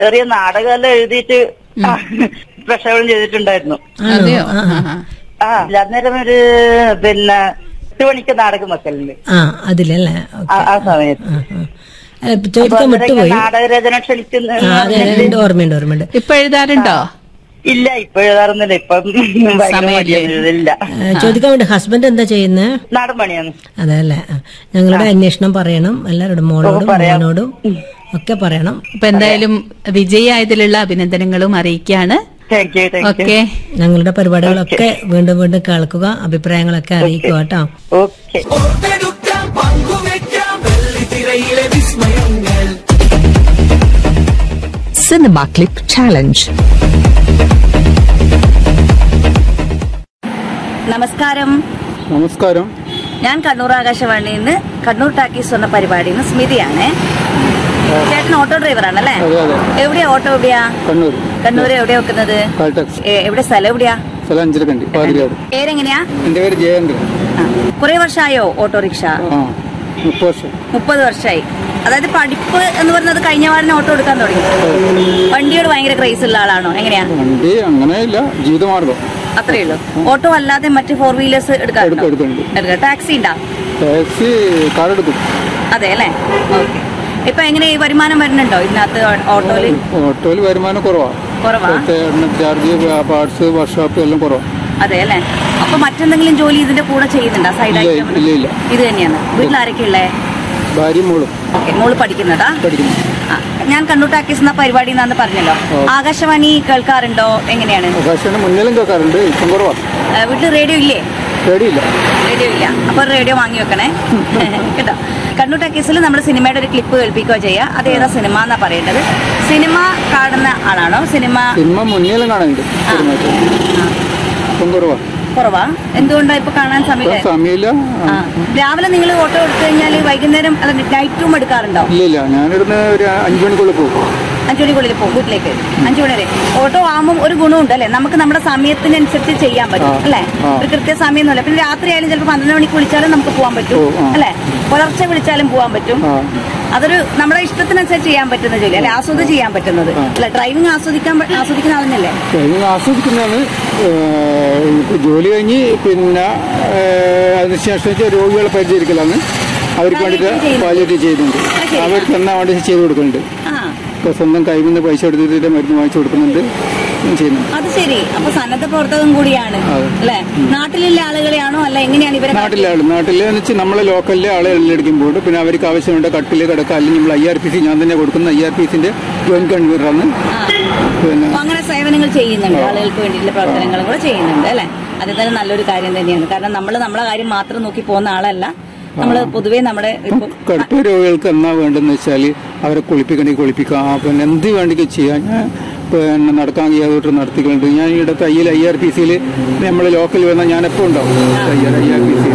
ചെറിയ നാടകമെല്ലാം എഴുതിയിട്ട് പ്രക്ഷേപണം ചെയ്തിട്ടുണ്ടായിരുന്നു ആണോ? അതെയോ ആ, ആ. ആ, ആ. ആ അന്നേരം ഒരു പിന്നെ എട്ട് മണിക്ക് നാടകം വെക്കലുണ്ട് ആ അതിലല്ലേ ഓക്കേ. ആ- ആ സമയത്ത് ആ, ആ. അല്ല, ഇപ്പൊ ചോദിക്കാൻ അപ്പൊ വിട്ടുപോയി അന്നേരം നാടകരചന ക്ഷണിക്കുന്ന ആ, അതെ അതെ, ഉണ്ട്, ഓർമ്മയുണ്ട് ഓർമ്മയുണ്ട് ഇപ്പൊ എഴുതാറുണ്ടോ ഇല്ല ഇപ്പൊ എഴുതാറൊന്നുമില്ല ഇപ്പൊ ഭയങ്കര സമയമില്ലേ? മടിയാണ് എഴുതില്ല ഏ, ചോദിക്കാൻ വേണ്ടി ഹസ്ബൻഡ് എന്താ ചെയ്യുന്നത് നാടൻ പണിയാണ് അതല്ലേ ആ. ഞങ്ങളുടെ അന്വേഷണം പറയണം എല്ലാവരോടും മോളോടും പറയാം. മോനോടും ഒക്കെ പറയണം അപ്പൊ എന്തായാലും വിജയായതിലുള്ള അഭിനന്ദനങ്ങളും അറിയിക്കാണ് thank you thank you okay ഞങ്ങളുടെ പരിപാടികളൊക്കെ വീണ്ടും വീണ്ടും കേൾക്കുക അഭിപ്രായങ്ങളൊക്കെ അറിയിക്കുക കേട്ടോ ഓക്കെ ഓർത്തെടുക്കാം പങ്കുവെക്കാം വെള്ളിത്തിരയിലെ വിസ്മയങ്ങൾ Cinema Clip Challenge. നമസ്കാരം നമസ്കാരം ഞാൻ കണ്ണൂർ ആകാശവാണിയിൽ നിന്ന് കണ്ണൂർ ടാക്കീസ് എന്ന പരിപാടിയിൽ നിന്ന് സ്മിതിയാണ് ചേട്ടൻ ഓട്ടോ ഡ്രൈവറാണ് അല്ലേ അതെ അതെ എവിടെയാ ഓട്ടോ എവിടെയാ കണ്ണൂർ കണ്ണൂർ എവിടെയാ വെക്കുന്നത് കാൽടാക്സ് എ- എവിടെ സ്ഥലം എവിടെയാ സ്ഥലം അഞ്ചരക്കണ്ടി പാതിരിയാട് പേരെങ്ങനെയാ എന്റെ പേര് ജയേന്ദ്രൻ ആ. കുറെ വർഷമായോ ഓട്ടോറിക്ഷ ആ മുപ്പത് വർഷം മുപ്പത് വർഷമായി അതായത് പഠിപ്പ് എന്ന് പറയുന്നത് കഴിഞ്ഞ വാരം ഓട്ടോ എടുക്കാൻ തുടങ്ങി വണ്ടിയോട് ഭയങ്കര ക്രൈസ് ഉള്ള ആളാണോ എങ്ങനെയാ വണ്ടി അങ്ങനെയില്ല ജീവിതമാർഗം അത്രേ ഉള്ളൂ ഓട്ടോ അല്ലാതെ മറ്റ് ഫോർ വീലേഴ്സ് എടുക്കാറുണ്ടോ എടുക്കും, എടുക്കുന്നുണ്ട്. എടുക്കാം ടാക്സി ഉണ്ടാ ടാക്സി കാറെടുക്കും അതെ അല്ലേ ഓക്കെ ഇപ്പൊ എങ്ങനെ ഈ വരുമാനം വരുന്നുണ്ടോ ഇതിനകത്ത് ഓട്ടോയില് ഓട്ടോയിൽ വരുമാനം കുറവാണ് കുറവാ എണ്ണ ചാർജ് പാർട്സ് വർക്ക്ഷോപ്പ് എല്ലാം കുറവാണ് അതെ അല്ലേ അപ്പൊ മറ്റെന്തെങ്കിലും ജോലി ഇതിന്റെ കൂടെ ചെയ്യുന്നുണ്ടോ സൈഡ് ഇല്ല, ആയിട്ട് ഇല്ല, ഇല്ല. ഇത് തന്നെയാണ് വീട്ടിൽ ആരൊക്കെ ഉള്ളേ ഭാര്യയും മോളും ഓക്കെ മോള് പഠിക്കുന്നതാ പഠിക്കുന്നു ആ, ഞാൻ കണ്ണൂർ ടാക്കീസ് എന്ന പരിപാടി എന്നാന്ന് പറഞ്ഞല്ലോ ഓ. ആകാശവാണി കേൾക്കാറുണ്ടോ എങ്ങനെയാണ് ആകാശവാണി മുന്നിലും കേൾക്കാറുണ്ട് ഇപ്പം കുറവാണ് ആ, വീട്ടിൽ റേഡിയോ ഇല്ലേ പേടിയില്ല റേഡിയോ ഇല്ല അപ്പൊ റേഡിയോ വാങ്ങി വെക്കണേ കേട്ടോ കണ്ണൂർ ടാക്കീസിൽ നമ്മൾ സിനിമയുടെ ഒരു ക്ലിപ്പ് കേൾപ്പിക്കുകയോ ചെയ്യുക അത് ഏതാ സിനിമ എന്നാ പറയേണ്ടത് സിനിമ കാണുന്ന ആളാണോ സിനിമ സിനിമ മുന്നിലും കാണാനുണ്ട് സിനിമയ്ക്ക് ഇപ്പം കുറവാണ് കുറവാ എന്തുകൊണ്ടാ ഇപ്പൊ കാണാൻ ഇപ്പം സമയം സമയമില്ല ആ. രാവിലെ നിങ്ങൾ ഓട്ടോ എടുത്തു കഴിഞ്ഞാൽ വൈകുന്നേരം അല്ല നൈറ്റും എടുക്കാറുണ്ടോ ഇല്ല ഇല്ല ഞാനിവിടുന്ന് ഒരു അഞ്ചു മണിക്കുള്ളിൽ പോകും അഞ്ചു മണിക്കുള്ളിൽ പോകും വീട്ടിലേക്ക് അഞ്ചു മണി വരെ ഓട്ടോ ആകുമ്പോൾ ഒരു ഗുണമുണ്ട് അല്ലെ നമുക്ക് നമ്മുടെ സമയത്തിനനുസരിച്ച് ചെയ്യാൻ പറ്റും ആ. അല്ലെ ആ. ഒരു കൃത്യ സമയമൊന്നുമില്ല പിന്നെ രാത്രി ആയാലും ചിലപ്പോൾ പന്ത്രണ്ട് മണിക്ക് വിളിച്ചാലും നമുക്ക് പോകാൻ പറ്റും ഓ, ആ. അല്ലെ പുലർച്ചെ വിളിച്ചാലും പോകാൻ പറ്റും ആ അതൊരു നമ്മുടെ ഇഷ്ടത്തിനനുസരിച്ച് ചെയ്യാൻ പറ്റുന്ന ജോലി അല്ലെ ആസ്വദിച്ച് ചെയ്യാൻ പറ്റുന്നത് ആ. അല്ലെ ഡ്രൈവിംഗ് ആസ്വദിക്കാൻ പ- ആസ്വദിക്കുന്ന ആളെന്നല്ലേ ഡ്രൈവിംഗ് ആസ്വദിക്കുന്നതാണ് ഏഹ് ജോലി കഴിഞ്ഞ് പിന്നെ ഏഹ് അതിനുശേഷം വെച്ചാൽ രോഗികളെ പരിചരിക്കലാണ് അവർക്ക് വേണ്ടിയിട്ട് Palliative ചെയ്യുന്നുണ്ട്. പാലിയേറ്റീവ് ചെയ്യുന്നുണ്ട് അത് ശരി. അവർക്ക് എന്നാ വേണ്ടി ചെയ്ത് കൊടുക്കുന്നുണ്ട് ആ ഇപ്പോൾ സ്വന്തം കയ്യിൽ നിന്ന് പൈസ എടുത്തിട്ട് മരുന്ന് വാങ്ങിച്ചു കൊടുക്കുന്നുണ്ട് ചെയ്യുന്നുണ്ട് അത് ശരി അപ്പൊ സന്നദ്ധ പ്രവർത്തകൻ കൂടിയാണ് അതെ. അല്ലെ നാട്ടിലുള്ള ആളുകളെയാണോ അല്ല എങ്ങനെയാണ് ഇവരെ നാട്ടിലെ ആള് നാട്ടിലെ എന്ന് വെച്ചാൽ നമ്മളെ ലോക്കലിലെ ആളെ എല്ലെടുക്കുമ്പോൾ പിന്നെ അവർക്ക് ആവശ്യമുണ്ട് കട്ടില് കിടക്കുക അല്ലെങ്കിൽ നമ്മൾ ഐ ആർ പി സി ഞാൻ തന്നെ കൊടുക്കുന്ന ഐ ആർ പി സിന്റെ ജോയിന്റ് കൺവീനറാണ് ആ. പിന്നെ അപ്പൊ അങ്ങനെ സേവനങ്ങൾ ചെയ്യുന്നുണ്ട് ആളുകൾക്ക് വേണ്ടിയിട്ടുള്ള പ്രവർത്തനങ്ങളും കൂടെ ചെയ്യുന്നുണ്ട് അല്ലെ അത് തന്നെ നല്ലൊരു കാര്യം തന്നെയാണ് കാരണം നമ്മൾ നമ്മളെ കാര്യം മാത്രം നോക്കി പോകുന്ന ആളല്ല നമ്മൾ പൊതുവേ നമ്മുടെ ഇപ്പം കടുത്ത രോഗികൾക്ക് എന്നാ വേണ്ടെന്ന് വെച്ചാൽ അവരെ കുളിപ്പിക്കണമെങ്കിൽ കുളിപ്പിക്കാം പിന്നെ എന്ത് വേണ്ടെങ്കിൽ ചെയ്യാം ഞാൻ പിന്നെ നടക്കാൻ കഴിയാതെ നടത്തിക്കളുണ്ട് ഞാൻ ഇവിടെ തയ്യൽ ഐ ആർ പി സിയിൽ നമ്മൾ ലോക്കൽ വന്നാൽ ഞാൻ എപ്പോൾ ഉണ്ടാവും തയ്യൽ ഐ ആർ പി സിയിൽ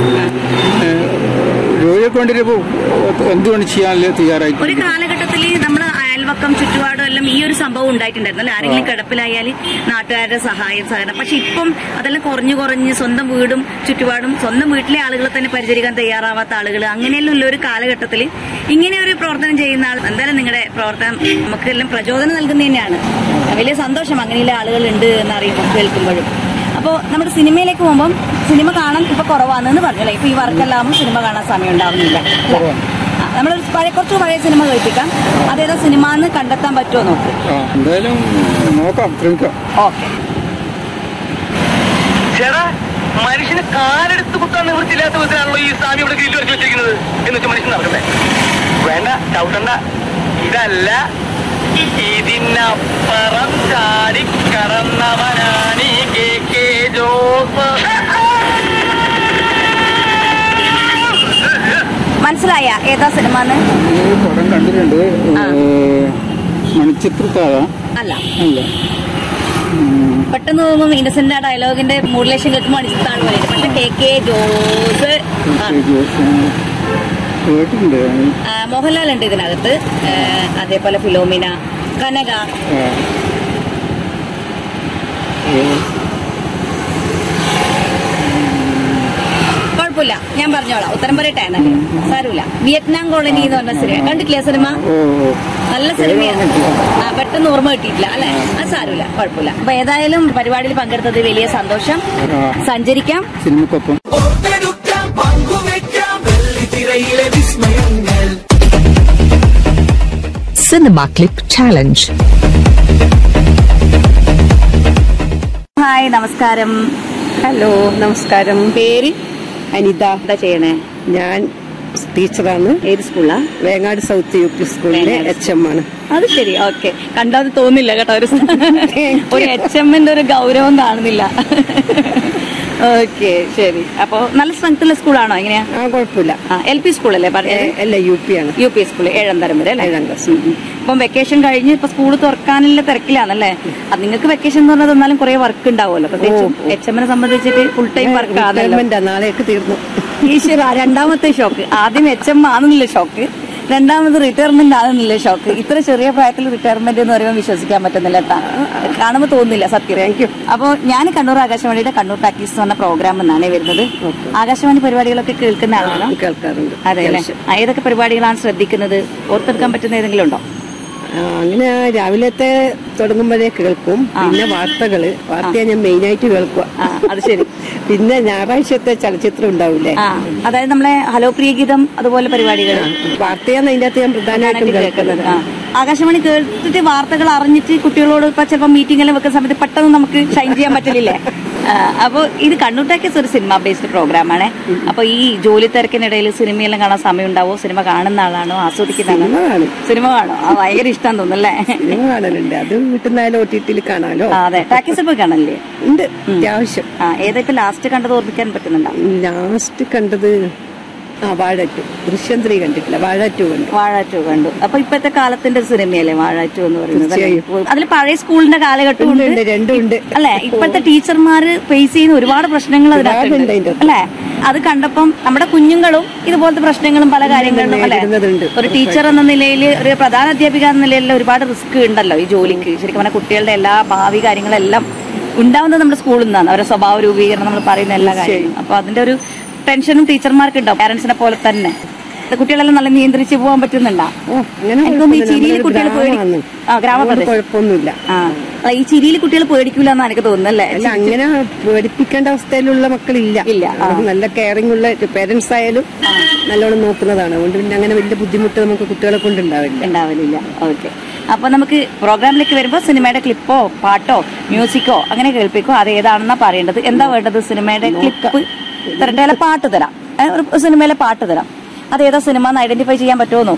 രോഗികൾക്ക് വേണ്ടിയിട്ട് ഇപ്പോൾ എന്ത് വേണ്ടി ചെയ്യാനല്ലേ തയ്യാറായി ഒരു കാലഘട്ടത്തിൽ നമ്മുടെ അയൽവക്കം ചുറ്റുപാടും എല്ലാം ഈ ഒരു സംഭവം ഉണ്ടായിട്ടുണ്ടായിരുന്നു അല്ലെ ആരെങ്കിലും കിടപ്പിലായാൽ നാട്ടുകാരുടെ സഹായം സഹകരണം പക്ഷെ ഇപ്പം അതെല്ലാം കുറഞ്ഞു കുറഞ്ഞ് സ്വന്തം വീടും ചുറ്റുപാടും സ്വന്തം വീട്ടിലെ ആളുകളെ തന്നെ പരിചരിക്കാൻ തയ്യാറാവാത്ത ആളുകൾ അങ്ങനെയെല്ലാം ഉള്ള ഒരു കാലഘട്ടത്തിൽ ഇങ്ങനെ ഒരു പ്രവർത്തനം ചെയ്യുന്ന ആൾ എന്തായാലും നിങ്ങളുടെ പ്രവർത്തനം നമുക്ക് എല്ലാം പ്രചോദനം നൽകുന്നത് തന്നെയാണ് വലിയ സന്തോഷം അങ്ങനെയുള്ള ആളുകൾ ഉണ്ട് എന്ന് അറിയുമ്പോൾ കേൾക്കുമ്പോഴും അപ്പോൾ നമ്മുടെ സിനിമയിലേക്ക് പോകുമ്പം സിനിമ കാണാൻ ഇപ്പൊ കുറവാണെന്ന് പറഞ്ഞല്ലേ ഇപ്പൊ ഈ വർക്കെല്ലാം സിനിമ കാണാൻ സമയം ഉണ്ടാവുന്നില്ല അല്ലേ? ആ, നമ്മളൊരു പഴയ കുറച്ച് പഴയ സിനിമ കേൾപ്പിക്കാം അതേതാ സിനിമ എന്ന് കണ്ടെത്താൻ പറ്റുമോ നോക്ക് ആ എന്തായാലും നോക്കാം ശ്രമിക്കാം ഓക്കെ ചേട്ടാ മനുഷ്യന് കാലെടുത്ത് കുത്താൻ നിവൃത്തിയില്ലാത്ത വിധത്തിലാണല്ലോ ഈ സ്വാമി ഇവിടെ ഗ്രില്ല് വരച്ച് വെച്ചിരിക്കുന്നത് എന്ന് വെച്ചാൽ മനുഷ്യൻ നടക്കണ്ടേ വേണ്ട ചവിട്ടണ്ട ഇതല്ല ഇതിനപ്പുറം ചാടി കടന്നവനാണ് ഈ കെ കെ ജോസ് മനസ്സിലായ ഏതാ സിനിമ എന്ന് ഈ പടം കണ്ടിട്ടുണ്ട് ആ. മണിച്ചിത്രത്താഴ അല്ല അല്ല പെട്ടെന്ന് തോന്നുമ്പോൾ ഇന്നസെന്റ് ആ ഡയലോഗിന്റെ മോഡുലേഷൻ കേൾക്കുമ്പോൾ അടിച്ചിട്ടാണ് പോലെ പക്ഷെ കെ കെ ജോസ് ആ. കേട്ടിട്ടുണ്ട് ആ, മോഹൻലാൽ ഉണ്ട് ഇതിനകത്ത് ആ, അതേപോലെ ഫിലോമിന കനക ആ. ഏ, കുഴപ്പമില്ല കുഴപ്പമില്ല ഞാൻ പറഞ്ഞോളാം ഉത്തരം പറയട്ടെ എന്നാല്. സാരമില്ല വിയറ്റ്നാം കോളനി എന്ന് പറഞ്ഞ സിനിമ കണ്ടിട്ടില്ലേ സിനിമ ഓ ഓ. നല്ല സിനിമയാണ് ആ പെട്ടെന്ന് ഓർമ്മ കിട്ടിയിട്ടില്ല അല്ലെ അത് സാരമില്ല കുഴപ്പമില്ല അപ്പൊ ഏതായാലും പരിപാടിയിൽ പങ്കെടുത്തത് വലിയ സന്തോഷം ആ. സഞ്ചരിക്കാം സിനിമക്കൊപ്പം ഓർത്തെടുക്കാം പങ്കുവെക്കാം വെള്ളിത്തിരയിലെ വിസ്മയങ്ങൾ Cinema Clip Challenge. ഹായ് നമസ്കാരം ഹലോ നമസ്കാരം പേര് അനിത എന്താ ചെയ്യണേ ഞാൻ ടീച്ചറാണ് ഏത് സ്കൂളാ വേങ്ങാട് സൗത്ത് യു പി സ്കൂളിലെ വേങ്ങാട് എച്ച് എം ആണ് അത് ശരി ഓക്കെ കണ്ടാൽ തോന്നില്ല കേട്ടോ ഒരു ഒരു എച്ച് എമ്മിന്റെ ഒരു ഗൗരവം കാണുന്നില്ല ഓക്കെ ശരി അപ്പൊ നല്ല സ്ട്രെങ്ത് ഉള്ള സ്കൂളാണോ എങ്ങനെയാ ആ കുഴപ്പമില്ല എൽ പി സ്കൂളല്ലേ പറഞ്ഞത് എ- അല്ല യു പി ആണ് യു പി സ്കൂൾ ഏഴാം തരം വരെ അല്ലേ ഏഴാം ക്ലാസ്. ഉം, ഉം. ഇപ്പം വെക്കേഷൻ കഴിഞ്ഞ് ഇപ്പൊ സ്കൂൾ തുറക്കാനുള്ള തിരക്കിലാണല്ലേ അത് നിങ്ങൾക്ക് വെക്കേഷൻ എന്ന് പറഞ്ഞത് എന്നാലും കുറെ വർക്ക് ഉണ്ടാവുമല്ലോ പ്രത്യേകിച്ചും എച്ച് എമ്മിനെ സംബന്ധിച്ചിട്ട് ഫുൾ ടൈം വർക്ക് ആണല്ലോ റിട്ടയർമെന്റ് നാളെയൊക്കെ തീർന്നു ഈശ്വര രണ്ടാമത്തെ ഷോക്ക് ആദ്യം എച്ച് എം ആണെന്നില്ല ഷോക്ക് രണ്ടാമത് റിട്ടയർമെന്റ് ആണെന്നില്ല ഷോക്ക് ഇത്ര ചെറിയ പ്രായത്തിൽ റിട്ടയർമെന്റ് എന്ന് പറയുമ്പോൾ വിശ്വസിക്കാൻ പറ്റുന്നില്ല കേട്ടാ കാണുമ്പോൾ തോന്നുന്നില്ല സത്യം Thank you. അപ്പോൾ ഞാൻ കണ്ണൂർ ആകാശവാണിയുടെ കണ്ണൂർ ടാക്കീസ് എന്ന് പറഞ്ഞ പ്രോഗ്രാം എന്നാണ് വരുന്നത് ആകാശവാണി പരിപാടികളൊക്കെ കേൾക്കുന്ന ആളാണോ കേൾക്കാറുണ്ട് അതെ അല്ലേ അത്യാവശ്യം. ആ, ഏതൊക്കെ പരിപാടികളാണ് ശ്രദ്ധിക്കുന്നത് ഓർത്തെടുക്കാൻ പറ്റുന്ന ഏതെങ്കിലും ഉണ്ടോ ആ, അങ്ങനെ രാവിലത്തെ തുടങ്ങുമ്പോഴേ കേൾക്കും പിന്നെ വാർത്തകള് വാർത്തയാണ് ഞാൻ മെയിൻ ആയിട്ട് കേൾക്കുക ആ അത് ശരി പിന്നെ ഞായറാഴ്ചത്തെ ചലച്ചിത്രം ഉണ്ടാവൂലേ ആ അതായത് നമ്മളെ ഹലോ പ്രിയ ഗീതം അതുപോലെ പരിപാടികൾ വാർത്തയാണ് അതിന്റെ അകത്ത് ഞാൻ പ്രധാനമായിട്ടും കേൾക്കുന്നത് കേൾക്കുന്നത് ആ ആകാശവാണി കേട്ടിട്ട് വാർത്തകൾ അറിഞ്ഞിട്ട് കുട്ടികളോട് ഇപ്പൊ ചിലപ്പോൾ മീറ്റിംഗ് എല്ലാം വെക്കുന്ന സമയത്ത് പെട്ടെന്ന് നമുക്ക് ഷൈൻ ചെയ്യാൻ പറ്റില്ലേ അപ്പോൾ ഇത് കണ്ണൂർ ടാക്കീസ് ഒരു സിനിമ ബേസ്ഡ് പ്രോഗ്രാം ആണ് അപ്പൊ ഈ ജോലി തിരക്കിനിടയിൽ സിനിമയെല്ലാം കാണാൻ സമയം ഉണ്ടാവോ സിനിമ കാണുന്ന ആളാണോ ആസ്വദിക്കുന്ന സിനിമ ആളാണോ കാണും സിനിമ കാണോ ആ ഭയങ്കര ഇഷ്ടം തോന്നുന്നല്ലേ സിനിമ കാണലുണ്ട് അത് വീട്ടിൽ നിന്നായാലും ഒ ടി ടിയിൽ കാണാലോ ആ, അതെ ടാക്കീസ് പോയി കാണല്ലേ ഉണ്ട് അത്യാവശ്യം ആ ഏതാ ഇപ്പൊ ലാസ്റ്റ് കണ്ടത് ഓർമ്മിക്കാൻ പറ്റുന്നുണ്ടോ ലാസ്റ്റ് കണ്ടത് ആ വാഴറ്റു ദൃശ്യം ത്രീ കണ്ടിട്ടില്ല വാഴറ്റു കണ്ടു വാഴാറ്റു കണ്ടു അപ്പൊ ഇപ്പോഴത്തെ കാലത്തിന്റെ ഒരു സിനിമയല്ലേ വാഴാറ്റു എന്ന് പറയുന്നത് തീർച്ചയായും. അതിൽ പഴയ സ്കൂളിന്റെ കാലഘട്ടം ഉണ്ട്, ഉണ്ട്, രണ്ടും ഉണ്ട്. അല്ലെ ഇപ്പോഴത്തെ ടീച്ചർമാര് ഫേസ് ചെയ്യുന്ന ഒരുപാട് പ്രശ്നങ്ങൾ ഒരുപാടുണ്ട് അതിന്റെ അതിനകത്തുണ്ട് അകത്ത്. അല്ലെ അത് കണ്ടപ്പം നമ്മുടെ കുഞ്ഞുങ്ങളും ഇതുപോലത്തെ പ്രശ്നങ്ങളും പല കാര്യങ്ങളിലും അല്ലെ നേരിടുന്നതുണ്ട്. ഒരു ടീച്ചർ എന്ന നിലയിൽ ഒരു പ്രധാന അധ്യാപിക എന്ന നിലയിൽ ഒരുപാട് റിസ്ക് ഉണ്ടല്ലോ ഈ ജോലിക്ക് ശരിക്കും പറഞ്ഞാൽ കുട്ടികളുടെ എല്ലാ ഭാവി കാര്യങ്ങളെല്ലാം ഉണ്ടാവുന്നത് നമ്മുടെ സ്കൂളിൽ നിന്നാണ് അവരുടെ സ്വഭാവ രൂപീകരണം നമ്മൾ പറയുന്ന എല്ലാ കാര്യങ്ങളും അപ്പൊ അതിന്റെ ഒരു ടെൻഷനും ടീച്ചർമാർക്ക് ഉണ്ടാവും പാരന്റ്സിനെ പോലെ തന്നെ ഇത് കുട്ടികളെല്ലാം നല്ല നിയന്ത്രിച്ച് പോകാൻ പറ്റുന്നുണ്ടോ ഓ അങ്ങനെ എനിക്ക് തോന്നുന്നു ഈ കുഴപ്പമൊന്നുമില്ല. ചിരിയിൽ നമ്മളൊരു കുട്ടികൾ പേടി ഗ്രാമമാണ്. ആ ഗ്രാമപ്രദേശം അതുകൊണ്ട് കുഴപ്പമൊന്നുമില്ല ആ അല്ല, ഈ ചിരിയിൽ കുട്ടികൾ പേടിക്കൂല എന്നാണ് എനിക്ക് തോന്നുന്നല്ലേ അല്ല അങ്ങനെ പേടിപ്പിക്കേണ്ട അവസ്ഥയിലുള്ള മക്കളില്ല ഇല്ല, ആ. അത് നല്ല കെയറിംഗ് ഉള്ള പേരൻസ് ആയാലും നല്ലോണം നോക്കുന്നതാണ് അതുകൊണ്ട് പിന്നെ അങ്ങനെ വലിയ ബുദ്ധിമുട്ട് നമുക്ക് കുട്ടികളെ കൊണ്ടുണ്ടാവില്ല ഉണ്ടാവലില്ല ഓക്കെ അപ്പൊ നമുക്ക് പ്രോഗ്രാമിലേക്ക് വരുമ്പോൾ സിനിമയുടെ ക്ലിപ്പോ പാട്ടോ മ്യൂസിക്കോ അങ്ങനെ കേൾപ്പിക്കോ അത് ഏതാണെന്നാ പറയേണ്ടത് എന്താ വേണ്ടത് സിനിമയുടെ ക്ലിപ്പ് തരട്ടെ അല്ല പാട്ട് തരാം ഏ, ഒരു സിനിമയിലെ പാട്ട് തരാം അത് ഏതാ സിനിമ എന്ന് ഐഡന്റിഫൈ ചെയ്യാൻ പറ്റുമോ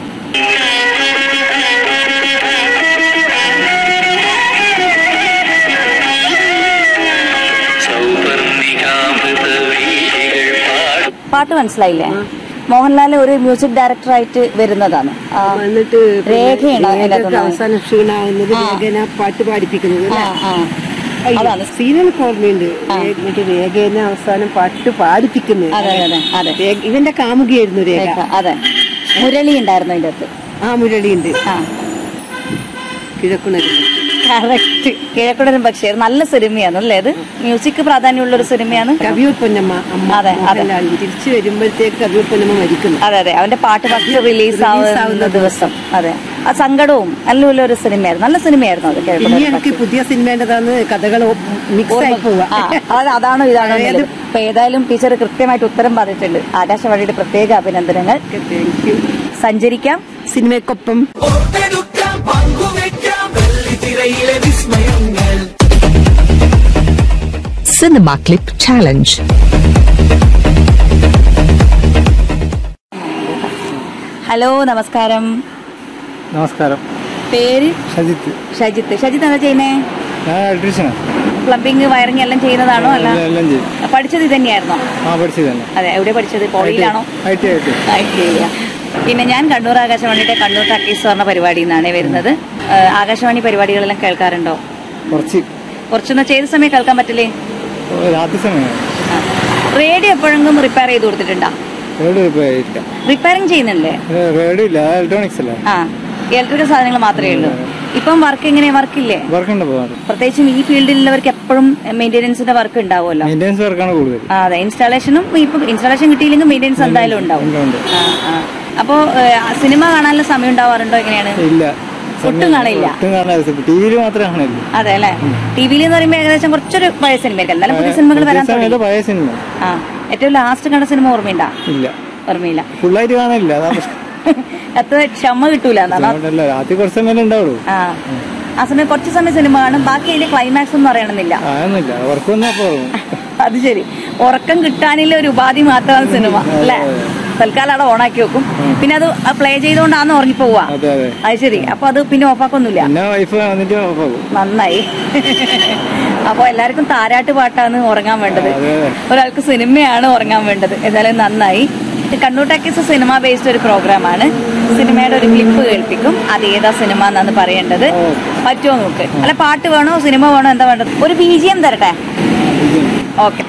പാട്ട് മനസ്സിലായില്ലേ മോഹൻലാൽ ഒരു മ്യൂസിക് ഡയറക്ടറായിട്ട് വരുന്നതാണ് ആ, എന്നിട്ട് രേഖയാണ് അതിനകത്ത് രേഖയ്ക്ക് ഉണ്ടാവുന്നത്. അവസാനം ക്ഷീണാവുന്നത് രേഖന പാട്ട് പാടിപ്പിക്കുന്നത് ആ, അല്ലേ? ആ. അതാണ് സീരിയലൊക്കെ ഓർമ്മയുണ്ട് രേ- എന്നിട്ട് രേഖേനെ അവസാനം പാട്ട് പാടിപ്പിക്കുന്നത് അതെ അതെ അതെ രേഖ- ഇവന്റെ കാമുകിയായിരുന്നു രേഖ രേഖ, അതെ മുരളി ഉണ്ടായിരുന്നു അതിന്റെ അകത്ത് ആ മുരളിയുണ്ട് ആ കിഴക്കുണരുന്നു കറക്റ്റ് കിഴക്കുടനും പക്ഷേ നല്ല സിനിമയാണ് അല്ലേ ഇത് മ്യൂസിക് പ്രാധാന്യമുള്ള ഒരു സിനിമയാണ് കവിയൂർ പൊന്നമ്മ അമ്മ അതെ, അതെ. മോഹൻലാലിന് തിരിച്ചു വരുമ്പോഴത്തേക്ക് കവിയൂർ പൊന്നമ്മ മരിക്കുന്നു അതെ അതെ അവന്റെ പാട്ട് ഫസ്റ്റ് റിലീസ് ആവുന്ന ആവുന്ന ദിവസം അതെ ആ സങ്കടവും നല്ല ഒരു സിനിമയായിരുന്നു നല്ല സിനിമയായിരുന്നു അത് ഇനി കിഴക്കുടനും എനിക്ക് പുതിയ സിനിമേണ്ടതാന്ന് കഥകൾ മിക്സ് ആയി പോവാ ആ, അത് അതാണോ ഇതാണോ എന്നുള്ളത്. അപ്പൊ ഏതായാലും ടീച്ചർ കൃത്യമായിട്ട് ഉത്തരം പറഞ്ഞിട്ടുണ്ട് ആകാശവാണിയുടെ പ്രത്യേക അഭിനന്ദനങ്ങൾ താങ്ക് യു സഞ്ചരിക്കാം സിനിമയ്ക്കൊപ്പം ഓർത്തെടുക്കാം പങ്കുവെക്കാം വെള്ളിത്തിരയിലെ വിസ്മയങ്ങൾ Cinema Clip Challenge. ഹലോ നമസ്കാരം നമസ്കാരം പേര് ഷജിത്ത് ഷജിത്ത് ഷജിത്ത് എന്താ ചെയ്യുന്നേ ഞാൻ ഇലക്ട്രീഷ്യനാണ് പ്ലംബിംഗ് വയറിംഗ് എല്ലാം ചെയ്യുന്നതാണോ അല്ല എല്ലാം- എല്ലാം ചെയ്യും പഠിച്ചത് ഇത് തന്നെയായിരുന്നോ ആ പഠിച്ചത് തന്നെ അതെ എവിടെ പഠിച്ചത് കോളേജിലാണോ ഐ ടി ഐ ടി ആയിട്ടില്ല. പിന്നെ ഞാൻ കണ്ണൂർ ആകാശവാണിയുടെ കണ്ണൂർ ടക്കീസ് പറഞ്ഞ പരിപാടി നിന്നാണ് വരുന്നത് ആ, ആകാശവാണി പരിപാടികളെല്ലാം കേൾക്കാറുണ്ടോ കുറച്ച് കുറച്ചൊന്ന് ചെയ്ത സമയം കേൾക്കാൻ പറ്റില്ലേ രാത്രി സമയം റേഡിയോ എപ്പോഴെങ്കിലും റിപ്പയർ ചെയ്ത് കൊടുത്തിട്ടുണ്ടോ റേഡിയോ ഇപ്പോൾ ഇല്ല റിപ്പയറിംഗ് ചെയ്യുന്നില്ലേ റേഡിയോ ഇല്ല ഇലക്ട്രോണിക്സ് അല്ലേ ആ ഇലക്ട്രിക്കൽ സാധനങ്ങൾ മാത്രമേ ഉള്ളൂ ഇപ്പം വർക്ക് എങ്ങനെയാ വർക്കില്ലേ വർക്കുണ്ട് പോകാറ് പ്രത്യേകിച്ചും ഈ ഫീൽഡിലുള്ളവർക്ക് എപ്പോഴും മെയിന്റനൻസിന്റെ വർക്ക് ഉണ്ടാവുമല്ലോ മെയിൻ്റെനൻസ് വർക്കാണ് കൂടുതൽ ആ, അതെ ഇൻസ്റ്റാളേഷനും ഇപ്പൊ ഇൻസ്റ്റാളേഷൻ കിട്ടിയില്ലെങ്കിൽ മെയിൻ്റെനൻസ് എന്തായാലും ഉണ്ടാവും ഉണ്ട്, ഉണ്ട്. ആ, ആ. അപ്പോ ഏഹ്, സിനിമ കാണാനുള്ള സമയം ഉണ്ടാവാറുണ്ടോ എങ്ങനെയാണ് ഇല്ല ഒട്ടും കാണില്ല ഒട്ടും കാണാൻ ടി വിയിൽ മാത്രമേ കാണില്ല അതെ അല്ലെ ടി വിയിൽ എന്ന് പറയുമ്പോൾ ഏകദേശം കുറച്ചൊരു പഴയ സിനിമയൊക്കെ എന്നാലും പുതിയ സിനിമകൾ വരാൻ തുടങ്ങി സമയത്ത് പഴയ സിനിമ ആ ഏറ്റവും ലാസ്റ്റ് കണ്ട സിനിമ ഓർമ്മയുണ്ടാ ഇല്ല ഓർമ്മയില്ല ഫുള്ളായിട്ട് കാണില്ല അതാണ് അത്ര ക്ഷമ കിട്ടൂല എന്നാണ് അതുകൊണ്ടല്ല രാത്രി കുറച്ച് സമയം ഉണ്ടാവുള്ളൂ ആ ആ സമയം കുറച്ച് സമയം സിനിമ കാണും ബാക്കി അതിന്റെ ക്ലൈമാക്സ് ഒന്നും അറിയണമെന്നില്ല അതൊന്നുമില്ല വർക്കൊന്നും അപ്പോൾ ഓർമ്മ അത് ശരി ഉറക്കം കിട്ടാനുള്ള ഒരു ഉപാധി മാത്രമാണ് സിനിമ അല്ലെ തൽക്കാലം അവിടെ ഓണാക്കി വെക്കും പിന്നെ അത് പ്ലേ ചെയ്തുകൊണ്ടാന്ന് ഉറങ്ങിപ്പോവാ അതെ അതെ അത് ശരി അപ്പൊ അത് പിന്നെ ഓഫാക്കൊന്നുമില്ല പിന്നെ വൈഫ് വന്നിട്ട് ഓഫാകും നന്നായി അപ്പൊ എല്ലാവർക്കും താരാട്ട് പാട്ടാണ് ഉറങ്ങാൻ വേണ്ടത് അതെ അതെ ഒരാൾക്ക് സിനിമയാണ് ഉറങ്ങാൻ വേണ്ടത് എന്തായാലും നന്നായി കണ്ണൂർ ടാക്കീസ് സിനിമ ബേസ്ഡ് ഒരു പ്രോഗ്രാമാണ് സിനിമയുടെ ഒരു ക്ലിപ്പ് കേൾപ്പിക്കും അത് ഏതാ സിനിമ എന്നാണ് പറയേണ്ടത് പറ്റുമോ നോക്ക് അല്ല പാട്ട് വേണോ സിനിമ വേണോ എന്താ വേണ്ടത് ഒരു ബി ജി എം തരട്ടെ ഓക്കെ